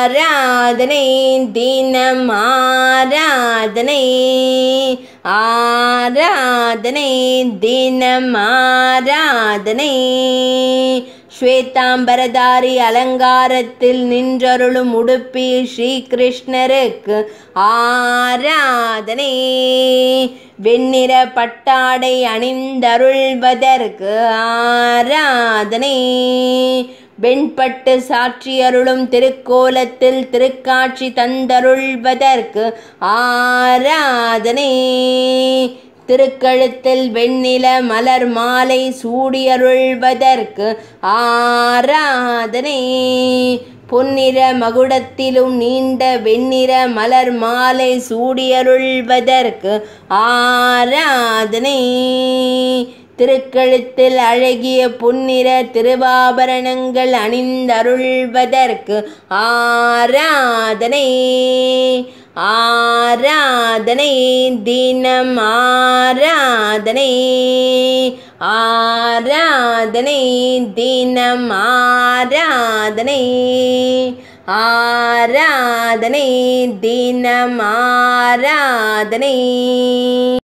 ஆராதனை தினம் ஆராதனை ஆராதனை தினம் ஆராதனை ஸ்வேதாம்பரதாரி அலங்காரத்தில் நின்றருளும் உடுப்பி ஸ்ரீகிருஷ்ணருக்கு ஆராதனை வெண்ணிற பட்டாடை அணிந்தருள்வதற்கு ஆராதனை வெண்பட்டு சாட்சியருளும் திருக்கோலத்தில் திருக்காட்சி தந்தருள்வதற்கு ஆராதனை திருக்கழுத்தில் வெண்ணில மலர் மாலை சூடியருள்வதற்கு ஆராதனை பொன்னிற மகுடத்திலும் நீண்ட வெண்ணிற மலர் மாலை சூடியருள்வதற்கு ஆராதனை திருக்கழுத்தில் அழகிய பொன்னிற திருவாபரணங்கள் அணிந்தருள்வதற்கு ஆராதனை ஆராதனை தினம் ஆராதனை ஆராதனை தினம் ஆராதனை ஆராதனை தினம் ஆராதனை